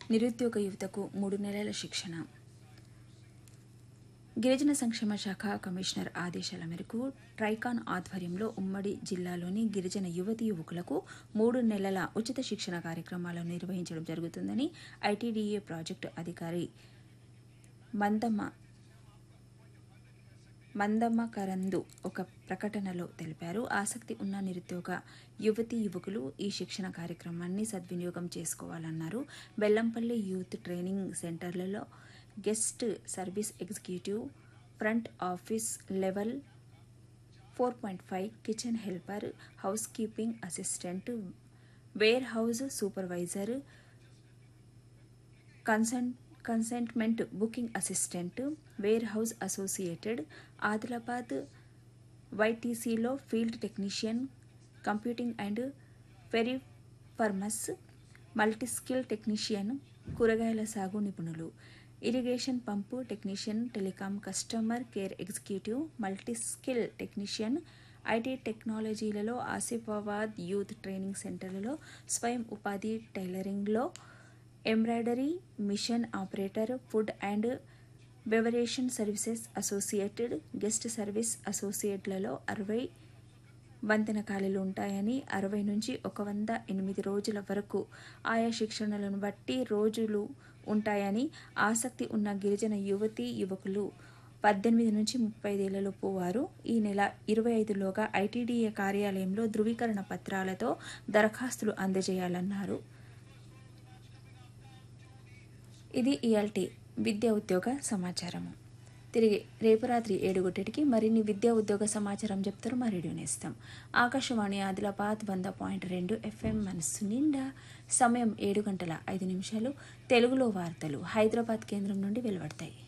నిరుద్యోగ యువతకు మూడు నెలల శిక్షణ గిరిజన సంక్షేమ శాఖ కమిషనర్ ఆదేశాల మేరకు ట్రైకాన్ ఆధ్వర్యంలో ఉమ్మడి జిల్లాలోని గిరిజన యువతి యువకులకు మూడు నెలల ఉచిత శిక్షణ కార్యక్రమాలను నిర్వహించడం జరుగుతుందని ఐటీడీఏ ప్రాజెక్టు అధికారి మందమ్మ మందమ్మ కరందు ఒక ప్రకటనలో తెలిపారు ఆసక్తి ఉన్న నిరుద్యోగ యువతి యువకులు ఈ శిక్షణ కార్యక్రమాన్ని సద్వినియోగం చేసుకోవాలన్నారు బెల్లంపల్లి యూత్ ట్రైనింగ్ సెంటర్లలో guest service executive front office level four point five kitchen helper house keeping assistant ware house supervisor కన్సన్ consignment booking assistant ware house associated Adilabad వైటీసీలో field technician computing and peripherals multi skill technician కూరగాయల సాగు నిపుణులు irrigation pump technician telecom customer care executive multi skill technician IT టెక్నాలజీలలో Asifabad youth training సెంటర్లలో స్వయం ఉపాధి టైలరింగ్లో embroidery machine operator food and బెవరేషన్ services associated guest service అసోసియేట్లలో అరవై వంతెన ఖాళీలు ఉంటాయని అరవై నుంచి ఒక వంద ఎనిమిది రోజుల వరకు ఆయా శిక్షణలను బట్టి రోజులు ఉంటాయని ఆసక్తి ఉన్న గిరిజన యువతి యువకులు పద్దెనిమిది నుంచి ముప్పై ఐదేళ్లలోపు వారు ఈ నెల ఇరవై ఐదులోగా ఐటీడీఏ కార్యాలయంలో ధృవీకరణ పత్రాలతో దరఖాస్తులు అందజేయాలన్నారు ఇది ఇయాల్టి విద్యా ఉద్యోగ సమాచారము తిరిగి రేపు రాత్రి ఏడుగుట్టటికి మరిన్ని విద్యా ఉద్యోగ సమాచారం చెప్తారు మా రేడియో నేస్తాం ఆకాశవాణి ఆదిలాబాద్ వంద పాయింట్ రెండు ఎఫ్ఎం మనస్సు నిండా సమయం ఏడు గంటల ఐదు నిమిషాలు తెలుగులో వార్తలు హైదరాబాద్ కేంద్రం నుండి వెలువడతాయి